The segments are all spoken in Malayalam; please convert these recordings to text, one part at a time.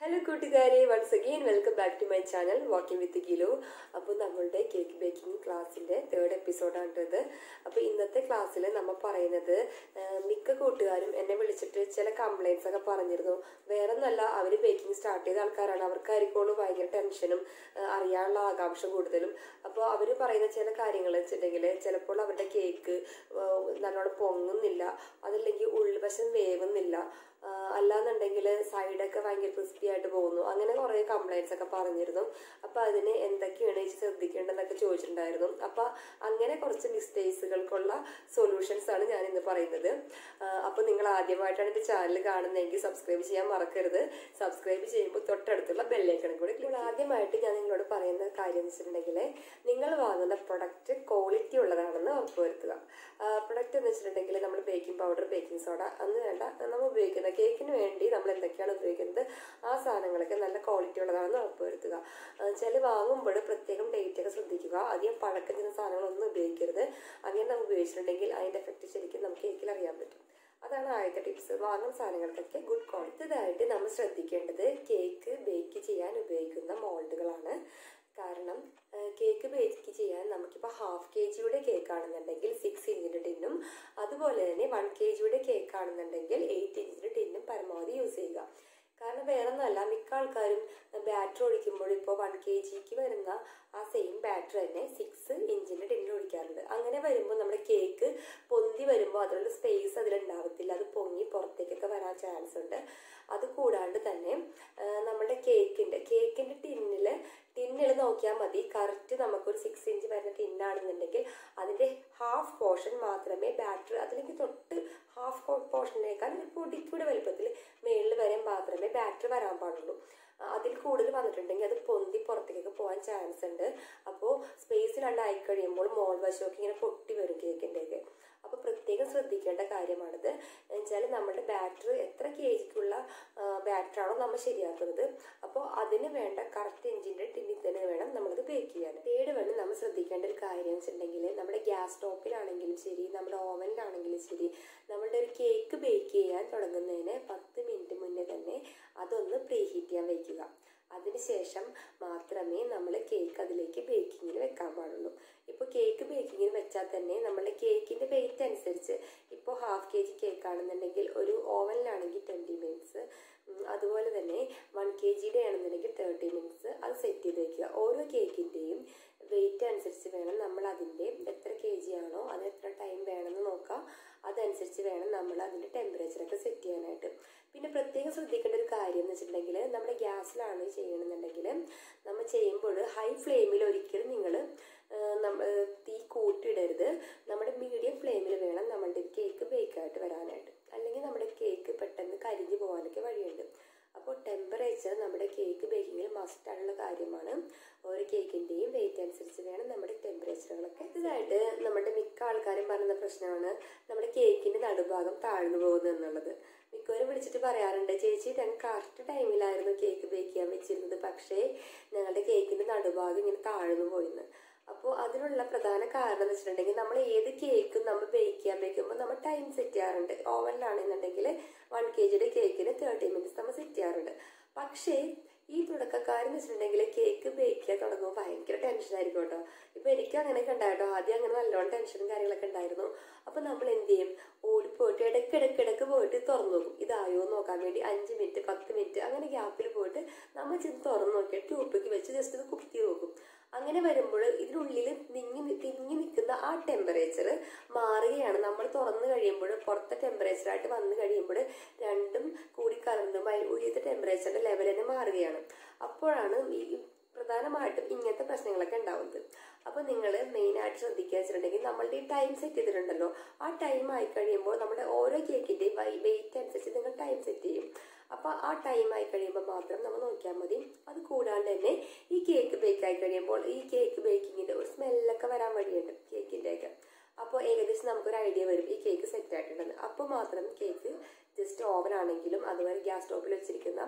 ഹലോ കൂട്ടുകാരെ once again welcome back to my channel walking with Gilu അപ്പോൾ നമ്മളുടെ കേക്ക് ബേക്കിംഗ് ക്ലാസ്സിൻ്റെ തേർഡ് എപ്പിസോഡാണ് ഇത് അപ്പോൾ ഇന്നത്തെ ക്ലാസ്സിൽ നമ്മൾ പറയുന്നത് ആ, മിക്ക കൂട്ടുകാരും എന്നെ വിളിച്ചിട്ട് ചില കംപ്ലൈൻസ് ഒക്കെ പറഞ്ഞിരുന്നു വേറെ ഒന്നല്ല അവർ ബേക്കിംഗ് സ്റ്റാർട്ട് ചെയ്ത ആൾക്കാരാണ് അവർക്കായിരിക്കുള്ളൂ ഭയങ്കര ടെൻഷനും ആ, അറിയാനുള്ള ആകാംക്ഷ കൂടുതലും അപ്പോൾ അവർ പറയുന്ന ചില കാര്യങ്ങൾ വെച്ചിട്ടുണ്ടെങ്കിൽ ചിലപ്പോൾ അവരുടെ കേക്ക് ആ, നല്ലോണം പൊങ്ങുന്നില്ല അതല്ലെങ്കിൽ ഉൾവശം വേവുന്നില്ല ആ, അല്ലാന്നുണ്ടെങ്കിൽ സൈഡൊക്കെ ഭയങ്കര ക്രിസ്പി ആയിട്ട് പോകുന്നു അങ്ങനെ കുറേ കംപ്ലൈൻറ്റ്സ് ഒക്കെ പറഞ്ഞിരുന്നു അപ്പോൾ അതിന് എന്തൊക്കെയാണ് ഈ ശ്രദ്ധിക്കേണ്ടതെന്നൊക്കെ ചോദിച്ചിട്ടുണ്ടായിരുന്നു അപ്പോൾ അങ്ങനെ കുറച്ച് മിസ്റ്റേക്സുകൾക്കുള്ള സൊല്യൂഷൻസ് ആണ് ഞാൻ ഇന്ന് പറയുന്നത് അപ്പോൾ നിങ്ങൾ ആദ്യമായിട്ടാണ് ഇത് ചാനൽ കാണുന്നതെങ്കിൽ സബ്സ്ക്രൈബ് ചെയ്യാൻ മറക്കരുത് സബ്സ്ക്രൈബ് ചെയ്യുമ്പോൾ തൊട്ടടുത്തുള്ള ബെല്ലേക്കണം കൂടി നിങ്ങൾ ആദ്യമായിട്ട് ഞാൻ നിങ്ങളോട് പറയുന്ന കാര്യം എന്ന് വെച്ചിട്ടുണ്ടെങ്കിൽ നിങ്ങൾ വാങ്ങുന്ന പ്രൊഡക്റ്റ് ക്വാളിറ്റി ഉള്ളതാണെന്ന് ഉറപ്പുവരുത്തുക പ്രൊഡക്റ്റ് എന്ന് വെച്ചിട്ടുണ്ടെങ്കിൽ നമ്മൾ ബേക്കിംഗ് പൗഡർ ബേക്കിംഗ് സോഡ അന്ന് വേണ്ട നമ്മൾ ഉപയോഗിക്കുന്ന കേക്കിന് വേണ്ടി നമ്മൾ എന്തൊക്കെയാണ് ഉപയോഗിക്കുന്നത് ആ സാധനങ്ങളൊക്കെ നല്ല ക്വാളിറ്റി ഉള്ളതാണെന്ന് ഉറപ്പുവരുത്തുക ആ, ചില വാങ്ങുമ്പോൾ പ്രത്യേകം ഡേറ്റ് ഒക്കെ ശ്രദ്ധിക്കുക അധികം പഴക്കം ചെന്ന സാധനങ്ങളൊന്നും ഉപയോഗിക്കരുത് അങ്ങനെ നമ്മൾ ഉപയോഗിച്ചിട്ടുണ്ടെങ്കിൽ അതിൻ്റെ എഫക്റ്റ് ശരിക്കും നമുക്ക് കേക്കിൽ അറിയാൻ പറ്റും അതാണ് ആദ്യത്തെ ടിപ്സ് വാങ്ങുന്ന സാധനങ്ങൾക്കൊക്കെ ഗുഡ് ക്വാളിറ്റി ഇതായിട്ട് നമ്മൾ ശ്രദ്ധിക്കേണ്ടത് കേക്ക് ബേക്ക് ചെയ്യാൻ ഉപയോഗിക്കുന്ന മോൾഡുകളാണ് കാരണം കേക്ക് ബേക്ക് ചെയ്യാൻ നമുക്കിപ്പോൾ ഹാഫ് കെ ജിയുടെ കേക്ക് ആണെന്നുണ്ടെങ്കിൽ സിക്സ് ഇഞ്ചിൻ്റെ ടിന്നും അതുപോലെ തന്നെ വൺ കെ ജിയുടെ കേക്ക് ആണെന്നുണ്ടെങ്കിൽ എയ്റ്റ് ഇഞ്ചിൻ്റെ ടിന്നും പരമാവധി യൂസ് ചെയ്യുക കാരണം വേറെ ഒന്നല്ല മിക്ക ആൾക്കാരും ബാറ്റർ ഒഴിക്കുമ്പോൾ ഇപ്പോൾ വൺ കെ ജിക്ക് വരുന്ന ആ സെയിം ബാറ്റർ തന്നെ സിക്സ് ഇഞ്ചിൻ്റെ ടിന്നിൽ ഒഴിക്കാറുണ്ട് അങ്ങനെ വരുമ്പോൾ നമ്മുടെ കേക്ക് പൊന്തി വരുമ്പോൾ അതിലുള്ള സ്പേസ് അതിലുണ്ടാവത്തില്ല അത് പൊങ്ങി പുറത്തേക്കൊക്കെ വരാൻ ചാൻസ് ഉണ്ട് അത് കൂടാണ്ട് തന്നെ ആ, നമ്മുടെ കേക്കിൻ്റെ കേക്കിൻ്റെ ടിന്നിൽ ടിന്നിൽ നോക്കിയാൽ മതി കറക്റ്റ് നമുക്കൊരു സിക്സ് ഇഞ്ച് വരുന്ന ടിന്നാണെന്നുണ്ടെങ്കിൽ അതിൻ്റെ ഹാഫ് പോർഷൻ മാത്രമേ ബാറ്റർ അതിലേക്ക് തൊട്ട് ഹാഫ് പോർഷനേക്കാൾ ഒരു പൊടിക്കൂടെ വലുപ്പത്തിൽ മേളിൽ വരെ മാത്രമേ ബാറ്റർ വരാൻ പാടുള്ളൂ ആ, അതിൽ കൂടുതൽ വന്നിട്ടുണ്ടെങ്കിൽ അത് പൊന്തി പുറത്തേക്ക് പോകാൻ ചാൻസ് ഉണ്ട് അപ്പോൾ സ്പേസിലാണ്ട് ആയി കഴിയുമ്പോൾ മോൾ വശമൊക്കെ ഇങ്ങനെ പൊട്ടി വരും കേക്കിൻ്റെയൊക്കെ അപ്പോൾ പ്രത്യേകം ശ്രദ്ധിക്കേണ്ട കാര്യമാണിത് എന്നുവെച്ചാൽ നമ്മുടെ ബാറ്റർ എത്ര കെ ജിക്കുള്ള ബാറ്ററാണോ നമ്മൾ ശരിയാക്കുന്നത് അപ്പോൾ അതിന് വേണ്ട കറക്റ്റ് ഇഞ്ചിൻ്റെ ടിന്നിൽ തന്നെ വേണം നമ്മളത് ബേക്ക് ചെയ്യാൻ തേർഡ് വണ് നമ്മൾ ശ്രദ്ധിക്കേണ്ട ഒരു കാര്യം വെച്ചിട്ടുണ്ടെങ്കിൽ നമ്മുടെ ഗ്യാസ് സ്റ്റോപ്പിലാണെങ്കിലും ശരി നമ്മുടെ ഓവനിലാണെങ്കിലും ശരി നമ്മളുടെ ഒരു കേക്ക് ബേക്ക് ചെയ്യാൻ തുടങ്ങുന്നതിന് പത്ത് മിനിറ്റ് മുന്നേ തന്നെ അതൊന്ന് പ്രീ ഹീറ്റ് ചെയ്യാൻ വയ്ക്കുക അതിനുശേഷം മാത്രമേ നമ്മൾ കേക്ക് അതിലേക്ക് ബേക്കിങ്ങിന് വെക്കാൻ പാടുള്ളൂ ഇപ്പോൾ കേക്ക് ബേക്കിങ്ങിന് വെച്ചാൽ തന്നെ നമ്മുടെ കേക്കിൻ്റെ വെയിറ്റ് അനുസരിച്ച് ഇപ്പോൾ ഹാഫ് കെ ജി കേക്ക് ആണെന്നുണ്ടെങ്കിൽ ഒരു ഓവനിലാണെങ്കിൽ ട്വൻറ്റി മിനിറ്റ്സ് അതുപോലെ തന്നെ വൺ കെ ജിയുടെ ആണെന്നുണ്ടെങ്കിൽ തേർട്ടി മിനിറ്റ്സ് അത് സെറ്റ് ചെയ്ത് വെക്കുക ഓരോ കേക്കിൻ്റെയും വെയിറ്റ് അനുസരിച്ച് വേണം നമ്മൾ അതിൻ്റെ എത്ര കെ ജി ആണോ അത് എത്ര ടൈം വേണമെന്ന് നോക്കാം അതനുസരിച്ച് വേണം നമ്മൾ അതിൻ്റെ ടെമ്പറേച്ചറൊക്കെ സെറ്റ് ചെയ്യാനായിട്ട് പിന്നെ പ്രത്യേകം ശ്രദ്ധിക്കേണ്ട ഒരു കാര്യം എന്ന് വെച്ചിട്ടുണ്ടെങ്കിൽ നമ്മുടെ ഗ്യാസിലാണ് ചെയ്യണമെന്നുണ്ടെങ്കിൽ നമ്മൾ ചെയ്യുമ്പോൾ ഹൈ ഫ്ലെയിമിൽ ഒരിക്കലും നിങ്ങൾ നമ്മൾ തീ കൂട്ടിയിടരുത് നമ്മുടെ മീഡിയം ഫ്ലെയിമിൽ വേണം നമ്മളുടെ കേക്ക് ബേക്കായിട്ട് വരാനായിട്ട് അല്ലെങ്കിൽ നമ്മുടെ കേക്ക് പെട്ടെന്ന് കരിഞ്ഞു പോകാനൊക്കെ വഴിയുണ്ട് അപ്പോൾ ടെമ്പറേച്ചർ നമ്മുടെ കേക്ക് ബേക്കിങ്ങിൽ മസ്റ്റായിട്ടുള്ള കാര്യമാണ് ഓരോ കേക്കിൻ്റെയും വെയിറ്റ് അനുസരിച്ച് വേണം നമ്മുടെ ടെമ്പറേച്ചറുകളൊക്കെ ഇതായിട്ട് നമ്മുടെ മിക്ക ആൾക്കാരും പറയുന്ന പ്രശ്നമാണ് നമ്മുടെ കേക്കിൻ്റെ നടുഭാഗം താഴ്ന്നു പോകുന്നത് എന്നുള്ളത് മിക്കവരും വിളിച്ചിട്ട് പറയാറുണ്ട് ചേച്ചി ഞങ്ങൾ കറക്റ്റ് ടൈമിലായിരുന്നു കേക്ക് ബേക്ക് ചെയ്യാൻ വെച്ചിരുന്നത് പക്ഷേ ഞങ്ങളുടെ കേക്കിൻ്റെ നടുഭാഗം ഇങ്ങനെ താഴ്ന്നു പോയിന്ന് അപ്പോൾ അതിനുള്ള പ്രധാന കാരണം എന്ന് വെച്ചിട്ടുണ്ടെങ്കിൽ നമ്മൾ ഏത് കേക്കും നമ്മൾ ബേക്ക് ചെയ്യാൻ വെക്കുമ്പോൾ നമ്മൾ ടൈം സെറ്റ് ചെയ്യാറുണ്ട് ഓവനിലാണെന്നുണ്ടെങ്കിൽ വൺ കെ ജിയുടെ കേക്കിന് തേർട്ടി മിനിറ്റ്സ് നമ്മൾ സെറ്റ് ചെയ്യാറുണ്ട് പക്ഷേ ഈ തുടക്കക്കാരെന്ന് വെച്ചിട്ടുണ്ടെങ്കിൽ കേക്ക് ബേക്ക് ചെയ്യാൻ തുടങ്ങുമ്പോൾ ഭയങ്കര ടെൻഷനായിരിക്കും കേട്ടോ ഇപ്പം എനിക്ക് അങ്ങനെയൊക്കെ ഉണ്ടായിട്ടോ ആദ്യം അങ്ങനെ നല്ലോണം ടെൻഷനും കാര്യങ്ങളൊക്കെ ഉണ്ടായിരുന്നു അപ്പം നമ്മൾ എന്ത് ചെയ്യും ഓടിപ്പോയിട്ട് ഇടയ്ക്ക് ഇടയ്ക്ക് ഇടയ്ക്ക് പോയിട്ട് തുറന്നു നോക്കും ഇതായോ എന്ന് നോക്കാൻ വേണ്ടി അഞ്ച് മിനിറ്റ് പത്ത് മിനിറ്റ് അങ്ങനെ ഗ്യാപ്പിൽ പോയിട്ട് നമ്മൾ ചെന്ന് തുറന്നു നോക്കിയിട്ട് ട്യൂബിലേക്ക് വെച്ച് ജസ്റ്റ് ഒന്ന് കുത്തി നോക്കും അങ്ങനെ വരുമ്പോൾ ഇതിനുള്ളിൽ തിങ്ങി നി- തിങ്ങി നിൽക്കുന്ന ആ ടെമ്പറേച്ചർ മാറുകയാണ് നമ്മൾ തുറന്നു കഴിയുമ്പോൾ പുറത്തെ ടെമ്പറേച്ചറായിട്ട് വന്നു കഴിയുമ്പോൾ രണ്ടും കൂടി കലർന്നുമായി ഉള്ളിലത്തെ ടെമ്പറേച്ചറിന്റെ ലെവൽ തന്നെ മാറുകയാണ് അപ്പോഴാണ് ഈ പ്രധാനമായിട്ടും ഇങ്ങനത്തെ പ്രശ്നങ്ങളൊക്കെ ഉണ്ടാവുന്നത് അപ്പോൾ നിങ്ങൾ മെയിനായിട്ട് ശ്രദ്ധിക്കുക വെച്ചിട്ടുണ്ടെങ്കിൽ നമ്മളുടെ ഈ ടൈം സെറ്റ് ചെയ്തിട്ടുണ്ടല്ലോ ആ ടൈം ആയി കഴിയുമ്പോൾ നമ്മുടെ ഓരോ കേക്കിൻ്റെയും വെയിറ്റ് അനുസരിച്ച് നിങ്ങൾ ടൈം സെറ്റ് ചെയ്യും അപ്പോൾ ആ ടൈം ആയി കഴിയുമ്പോൾ മാത്രം നമ്മൾ നോക്കിയാൽ മതി അത് കൂടാണ്ട് തന്നെ ഈ കേക്ക് ബേക്ക് ആയി കഴിയുമ്പോൾ ഈ കേക്ക് ബേക്കിങ്ങിൻ്റെ ഒരു സ്മെല്ലൊക്കെ വരാൻ വഴിയുണ്ട് കേക്കിൻ്റെയൊക്കെ അപ്പോൾ ഏകദേശം നമുക്കൊരു ഐഡിയ വരും ഈ കേക്ക് സെറ്റ് ആയിട്ടുണ്ടെന്ന് അപ്പോൾ മാത്രം കേക്ക് ജസ്റ്റ് ഓവൻ ആണെങ്കിലും അതുപോലെ ഗ്യാസ് സ്റ്റോപ്പിൽ വെച്ചിരിക്കുന്ന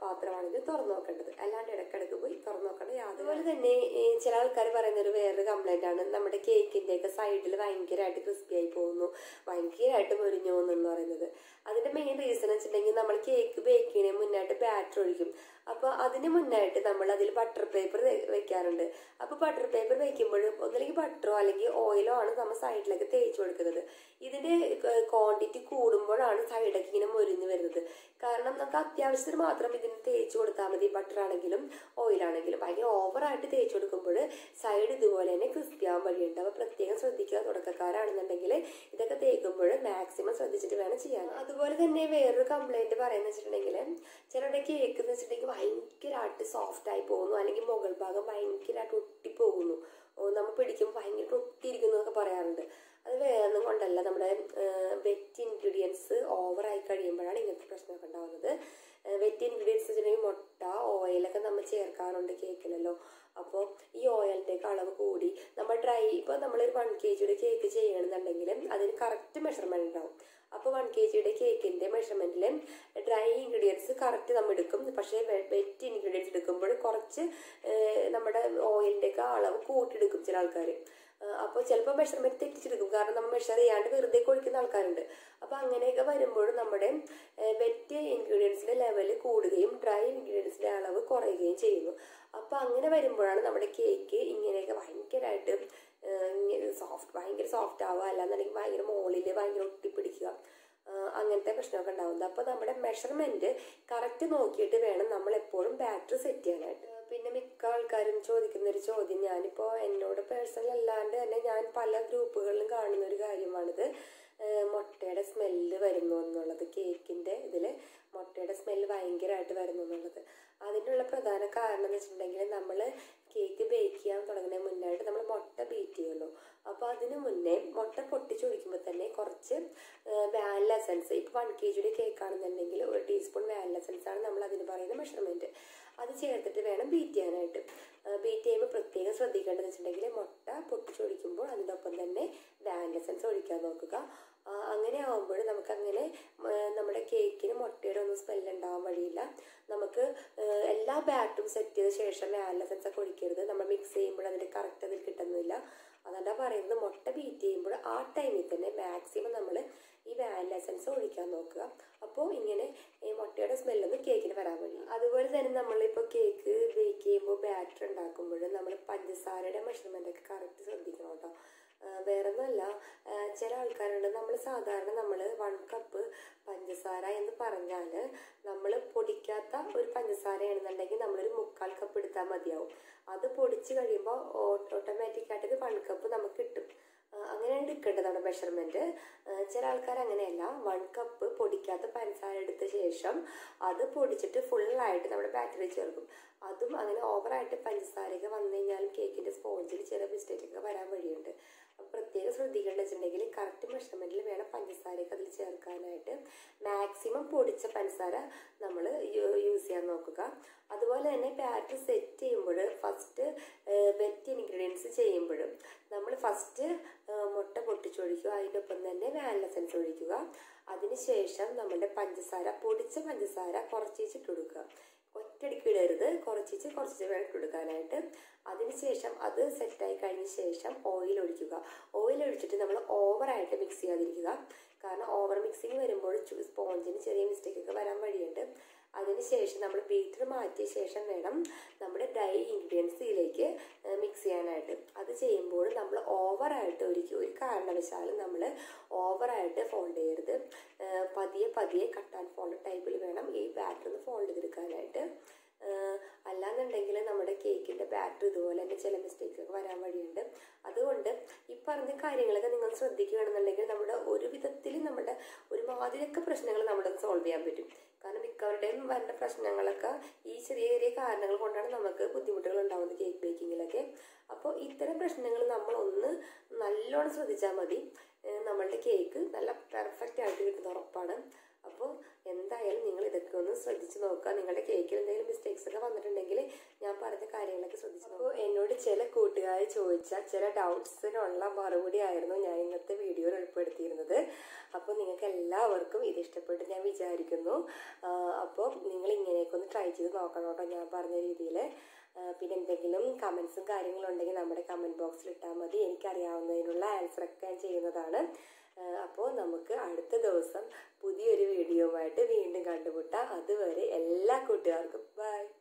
പാത്രമാണെങ്കിൽ തുറന്നു നോക്കേണ്ടത് അല്ലാണ്ട് ഇടയ്ക്കിടയ്ക്ക് പോയി തുറന്നു നോക്കേണ്ട യാതൊരു അതുപോലെ തന്നെ ഈ ചില ആൾക്കാർ പറയുന്ന ഒരു വേറൊരു കംപ്ലൈന്റ് ആണ് നമ്മുടെ കേക്കിന്റെ ഒക്കെ സൈഡിൽ ഭയങ്കരമായിട്ട് ക്രിസ്പി ആയി പോകുന്നു ഭയങ്കരമായിട്ട് മുരിഞ്ഞു പോകുന്നു എന്ന് പറയുന്നത് അതിന്റെ മെയിൻ റീസൺ വെച്ചിട്ടുണ്ടെങ്കിൽ നമ്മൾ കേക്ക് ബേക്ക് ചെയ്യുന്നതിന് മുന്നായിട്ട് ബാറ്റർ ഒഴിക്കും അപ്പൊ അതിന് മുന്നായിട്ട് നമ്മൾ അതിൽ ബട്ടർ പേപ്പർ വെക്കാറുണ്ട് അപ്പൊ ബട്ടർ പേപ്പർ വെക്കുമ്പോൾ ഒന്നില്ലെങ്കിൽ ബട്ടറോ അല്ലെങ്കിൽ ഓയിലോ ആണ് നമ്മൾ സൈഡിലേക്ക് തേച്ച് കൊടുക്കുന്നത് ഇതിന്റെ ക്വാണ്ടിറ്റി കൂടുമ്പോഴാണ് സൈഡൊക്കെ ഇങ്ങനെ മൊരിഞ്ഞ് വരുന്നത് കാരണം നമുക്ക് അത്യാവശ്യത്തിന് മാത്രം ഇതിന് തേച്ച് കൊടുത്താൽ മതി ബട്ടർ ആണെങ്കിലും ഓയിലാണെങ്കിലും ഭയങ്കര ഓവറായിട്ട് തേച്ച് കൊടുക്കുമ്പോൾ സൈഡ് ഇതുപോലെ തന്നെ ക്രിസ്പി ആവാൻ വഴിയുണ്ട് അപ്പോൾ പ്രത്യേകം ശ്രദ്ധിക്കുക തുടക്കക്കാരാണെന്നുണ്ടെങ്കിൽ ഇതൊക്കെ തേക്കുമ്പോൾ മാക്സിമം ശ്രദ്ധിച്ചിട്ട് വേണം ചെയ്യാൻ അതുപോലെ തന്നെ വേറൊരു കംപ്ലൈന്റ് പറയുന്ന വെച്ചിട്ടുണ്ടെങ്കിൽ ചിലരുടെ കേക്ക് എന്ന് വെച്ചിട്ടുണ്ടെങ്കിൽ ഭയങ്കരമായിട്ട് സോഫ്റ്റ് ആയി പോകുന്നു അല്ലെങ്കിൽ മുകൾ ഭാഗം ഭയങ്കരമായിട്ട് ഒട്ടിപ്പോകുന്നു നമ്മൾ പിടിക്കുമ്പോൾ ഭയങ്കര ഒട്ടിയിരിക്കുന്നു എന്നൊക്കെ പറയാറുണ്ട് അത് വേറൊന്നും കൊണ്ടല്ല നമ്മുടെ വെറ്റ് ഇൻഗ്രീഡിയൻസ് ഓവറായി കഴിയുമ്പോഴാണ് ഇങ്ങനത്തെ പ്രശ്നമൊക്കെ ഉണ്ടാകുന്നത് വെറ്റ് ഇൻഗ്രീഡിയൻസ് വെച്ചിട്ടുണ്ടെങ്കിൽ മുട്ട ഓയിലൊക്കെ നമ്മൾ ചേർക്കാറുണ്ട് കേക്കിലല്ലോ അപ്പോൾ ഈ ഓയിലിൻ്റെ ഒക്കെ അളവ് കൂടി നമ്മൾ ഡ്രൈ ഇപ്പോൾ നമ്മളൊരു വൺ കെ ജിയുടെ കേക്ക് ചെയ്യണമെന്നുണ്ടെങ്കിൽ അതിന് കറക്റ്റ് മെഷർമെൻറ്റ് ഉണ്ടാവും അപ്പോൾ വൺ കെ ജിയുടെ കേക്കിൻ്റെ മെഷർമെൻറ്റിൽ ഡ്രൈ ഇൻഗ്രീഡിയൻസ് കറക്റ്റ് നമ്മൾ എടുക്കും പക്ഷേ വെറ്റ് ഇൻഗ്രീഡിയൻസ് എടുക്കുമ്പോൾ കുറച്ച് നമ്മുടെ ഓയിലിൻ്റെ ഒക്കെ അളവ് കൂട്ടിയെടുക്കും ചില ആൾക്കാർ അപ്പോൾ ചിലപ്പോൾ മെഷർമെന്റ് തെറ്റിച്ചെടുക്കും കാരണം നമ്മൾ മെഷർ ചെയ്യാണ്ട് വെറുതെ കൊഴിക്കുന്ന ആൾക്കാരുണ്ട് അപ്പോൾ അങ്ങനെയൊക്കെ വരുമ്പോൾ നമ്മുടെ വെറ്റ് ഇൻഗ്രീഡിയൻസിന്റെ ലെവൽ കൂടുകയും ഡ്രൈ ഇൻഗ്രീഡിയൻസിന്റെ അളവ് കുറയുകയും ചെയ്യുന്നു അപ്പോൾ അങ്ങനെ വരുമ്പോഴാണ് നമ്മുടെ കേക്ക് ഇങ്ങനെയൊക്കെ ഭയങ്കരമായിട്ട് സോഫ്റ്റ് ഭയങ്കര സോഫ്റ്റ് ആവുക അല്ലാന്നുണ്ടെങ്കിൽ ഭയങ്കര മുകളിൽ ഭയങ്കര ഒട്ടിപ്പിടിക്കുക അങ്ങനത്തെ പ്രശ്നമൊക്കെ ഉണ്ടാവുന്നത് അപ്പോൾ നമ്മുടെ മെഷർമെന്റ് കറക്റ്റ് നോക്കിയിട്ട് വേണം നമ്മൾ എപ്പോഴും ബാറ്ററി സെറ്റ് ചെയ്യാനായിട്ട് പിന്നെ മിക്ക ആൾക്കാരും ചോദിക്കുന്ന ഒരു ചോദ്യം ഞാനിപ്പോൾ എന്നോട് പേഴ്സണൽ അല്ലാണ്ട് തന്നെ ഞാൻ പല ഗ്രൂപ്പുകളിലും കാണുന്ന ഒരു കാര്യമാണിത് മുട്ടയുടെ സ്മെല്ല് വരുന്നു എന്നുള്ളത് കേക്കിൻ്റെ ഇതിൽ മുട്ടയുടെ സ്മെല്ല് ഭയങ്കരമായിട്ട് വരുന്നു എന്നുള്ളത് അതിനുള്ള പ്രധാന കാരണം എന്ന് വെച്ചിട്ടുണ്ടെങ്കിൽ നമ്മൾ കേക്ക് ബേക്ക് ചെയ്യാൻ തുടങ്ങുന്നതിന് മുന്നായിട്ട് നമ്മൾ മുട്ട ബീറ്റ് ചെയ്യുമല്ലോ അപ്പോൾ അതിന് മുന്നേ മുട്ട പൊട്ടിച്ചൊഴിക്കുമ്പോൾ തന്നെ കുറച്ച് വാനില എസൻസ് ഇപ്പോൾ വൺ കെ ജിയുടെ കേക്ക് ആണെന്നുണ്ടെങ്കിൽ ഒരു ടീസ്പൂൺ വാനില എസൻസ് ആണ് നമ്മൾ അതിന് പറയുന്ന മെഷർമെൻറ്റ് അത് ചേർത്തിട്ട് വേണം ബീറ്റ് ചെയ്യാനായിട്ട് ബീറ്റ് ചെയ്യുമ്പോൾ പ്രത്യേകം ശ്രദ്ധിക്കേണ്ടതെന്ന് വെച്ചിട്ടുണ്ടെങ്കിൽ മുട്ട പൊട്ടിച്ചൊഴിക്കുമ്പോൾ അതിൻ്റെ ഒപ്പം തന്നെ വാനില എസൻസ് ഒഴിക്കാൻ നോക്കുക അങ്ങനെ ആകുമ്പോൾ നമുക്ക് അങ്ങനെ നമ്മുടെ കേക്കിന് മുട്ടയുടെ ഒന്നും സ്മെല്ല് ഉണ്ടാവാൻ വഴിയില്ല നമുക്ക് എല്ലാ ബാറ്റും സെറ്റ് ചെയ്ത ശേഷം വാനില എസൻസ് ഒക്കെ ഒഴിക്കരുത് നമ്മൾ മിക്സ് ചെയ്യുമ്പോൾ അതിൻ്റെ കറക്റ്റ് അതിൽ കിട്ടുന്നില്ല അതുകൊണ്ടാണ് പറയുന്നത് മുട്ട ബീറ്റ് ചെയ്യുമ്പോൾ ആ ടൈമിൽ തന്നെ മാക്സിമം നമ്മൾ ഈ വാനില എസൻസ് ഒഴിക്കാൻ നോക്കുക അപ്പോൾ ഇങ്ങനെ ഈ മുട്ടയുടെ സ്മെല്ലൊന്നും കേക്കിന് വരാൻ വഴി അതുപോലെ തന്നെ നമ്മളിപ്പോൾ കേക്ക് ബേക്ക് ചെയ്യുമ്പോൾ ബാറ്റർ ഉണ്ടാക്കുമ്പോൾ നമ്മൾ പഞ്ചസാരയുടെ മെഷർമെൻ്റ് ഒക്കെ കറക്റ്റ് ശ്രദ്ധിക്കണം കേട്ടോ വേറൊന്നുമല്ല ചില ആൾക്കാരുണ്ട് നമ്മൾ സാധാരണ നമ്മൾ വൺ കപ്പ് പഞ്ചസാര എന്ന് പറഞ്ഞാൽ നമ്മൾ പൊടിക്കാത്ത ഒരു പഞ്ചസാരയാണെന്നുണ്ടെങ്കിൽ നമ്മളൊരു മുക്കാൽ കപ്പ് എടുത്താൽ മതിയാവും അത് പൊടിച്ച് കഴിയുമ്പോൾ ഓട്ടോമാറ്റിക്കായിട്ട് ഇത് വൺ കപ്പ് നമുക്ക് കിട്ടും അങ്ങനെയാണ് എടുക്കേണ്ടത് നമ്മുടെ മെഷർമെൻറ്റ് ചില ആൾക്കാർ അങ്ങനെയല്ല വൺ കപ്പ് പൊടിക്കാത്ത പഞ്ചസാര എടുത്ത ശേഷം അത് പൊടിച്ചിട്ട് ഫുള്ളായിട്ട് നമ്മുടെ ബാറ്ററി ചേർക്കും അതും അങ്ങനെ ഓവറായിട്ട് പഞ്ചസാരയൊക്കെ വന്നു കഴിഞ്ഞാലും കേക്കിൻ്റെ സ്പോഞ്ചിൽ ചെറിയ മിസ്റ്റേക്കൊക്കെ വരാൻ വഴിയുണ്ട് അപ്പം പ്രത്യേകം ശ്രദ്ധിക്കേണ്ടത് വെച്ചിട്ടുണ്ടെങ്കിൽ കറക്റ്റ് മെഷർമെൻറ്റിൽ വേണം പഞ്ചസാരയൊക്കെ അതിൽ ചേർക്കാനായിട്ട് മാക്സിമം പൊടിച്ച പഞ്ചസാര നമ്മൾ യൂസ് ചെയ്യാൻ നോക്കുക അതുപോലെ തന്നെ ബാറ്റർ സെറ്റ് ചെയ്യുമ്പോൾ ഫസ്റ്റ് വെറ്റ് ഇൻഗ്രീഡിയൻസ് ചെയ്യുമ്പോഴും നമ്മൾ ഫസ്റ്റ് മുട്ട പൊട്ടിച്ചൊഴിക്കുക അതിൻ്റെ ഒപ്പം തന്നെ വാനില എസൻസ് ഒഴിക്കുക അതിനുശേഷം നമ്മുടെ പഞ്ചസാര പൊടിച്ച പഞ്ചസാര കുറച്ചിട്ട് കൊടുക്കുക ഒറ്റയടിക്ക് ഇടരുത് കുറച്ചിച്ച് കുറച്ചിച്ച് വേണം ഇട്ട് കൊടുക്കാനായിട്ട് അതിനുശേഷം അത് സെറ്റായി കഴിഞ്ഞ ശേഷം ഓയിൽ ഒഴിക്കുക ഓയിൽ ഒഴിച്ചിട്ട് നമ്മൾ ഓവറായിട്ട് മിക്സ് ചെയ്യാതിരിക്കുക കാരണം ഓവർ മിക്സിങ് വരുമ്പോൾ സ്പോഞ്ചിന് ചെറിയ മിസ്റ്റേക്ക് ഒക്കെ വരാൻ വഴിയുണ്ട് അതിനുശേഷം നമ്മൾ ബീറ്റർ മാറ്റിയ ശേഷം വേണം നമ്മുടെ ഡ്രൈ ഇൻഗ്രീഡിയൻസിലേക്ക് മിക്സ് ചെയ്യാനായിട്ട് അത് ചെയ്യുമ്പോൾ നമ്മൾ ഓവറായിട്ട് ഒരിക്കലും ഒരു കാരണവശാലും നമ്മൾ ഓവറായിട്ട് ഫോൾഡ് ചെയ്യരുത് പതിയെ പതിയെ കട്ട് ആൻഡ് ഫോൾഡ് ടൈപ്പിൽ വേണം ഈ ബാറ്റർ ഒന്ന് ഫോൾഡ് ചെയ്തെടുക്കാനായിട്ട് അല്ലാന്നുണ്ടെങ്കിൽ നമ്മുടെ കേക്കിൻ്റെ ബാറ്റർ ഇതുപോലെ തന്നെ ചില മിസ്റ്റേക്ക് ഒക്കെ വരാൻ വഴിയുണ്ട് അതുകൊണ്ട് ഈ പറഞ്ഞ കാര്യങ്ങളൊക്കെ നിങ്ങൾ ശ്രദ്ധിക്കുകയാണെന്നുണ്ടെങ്കിൽ നമ്മുടെ ഒരു വിധത്തിൽ നമ്മുടെ ഒരുമാതിരിയൊക്കെ പ്രശ്നങ്ങൾ നമ്മുടെ സോൾവ് ചെയ്യാൻ പറ്റും കാരണം മിക്കവരുടെയും വരുന്ന പ്രശ്നങ്ങളൊക്കെ ഈ ചെറിയ ചെറിയ കാരണങ്ങൾ കൊണ്ടാണ് നമുക്ക് ബുദ്ധിമുട്ടുകൾ ഉണ്ടാകുന്നത് കേക്ക് ബേക്കിങ്ങിലൊക്കെ അപ്പോൾ ഇത്തരം പ്രശ്നങ്ങൾ നമ്മൾ ഒന്ന് നല്ലോണം ശ്രദ്ധിച്ചാൽ മതി നമ്മളുടെ കേക്ക് നല്ല പെർഫെക്റ്റ് ആയിട്ട് കിട്ടുന്ന ഉറപ്പാണ് അപ്പോൾ എന്തായാലും നിങ്ങൾ ഇതൊക്കെ ഒന്ന് ശ്രദ്ധിച്ച് നോക്കുക നിങ്ങളുടെ കേക്കിൽ എന്തെങ്കിലും മിസ്റ്റേക്സ് ഒക്കെ വന്നിട്ടുണ്ടെങ്കിൽ ഞാൻ പറഞ്ഞ കാര്യങ്ങളൊക്കെ ശ്രദ്ധിച്ച് അപ്പോൾ എന്നോട് ചില കൂട്ടുകാർ ചോദിച്ച ചില ഡൗട്ട്സിനുള്ള മറുപടി ആയിരുന്നു ഞാൻ ഇന്നത്തെ വീഡിയോയിൽ ഉൾപ്പെടുത്തിയിരുന്നത് അപ്പോൾ നിങ്ങൾക്ക് എല്ലാവർക്കും ഇത് ഇഷ്ടപ്പെട്ട് ഞാൻ വിചാരിക്കുന്നു അപ്പോൾ നിങ്ങൾ ഇങ്ങനെയൊക്കെ ഒന്ന് ട്രൈ ചെയ്ത് നോക്കണം കേട്ടോ ഞാൻ പറഞ്ഞ രീതിയിൽ പിന്നെ എന്തെങ്കിലും കമൻസും കാര്യങ്ങളും ഉണ്ടെങ്കിൽ നമ്മുടെ കമൻറ്റ് ബോക്സിൽ ഇട്ടാൽ മതി എനിക്കറിയാവുന്നതിനുള്ള ആൻസറൊക്കെ ഞാൻ ചെയ്യുന്നതാണ് അപ്പോൾ നമുക്ക് അടുത്ത ദിവസം പുതിയൊരു വീഡിയോയുമായിട്ട് വീണ്ടും കണ്ടുമുട്ടാം അതുവരെ എല്ലാ കൂട്ടുകാർക്കും ബൈ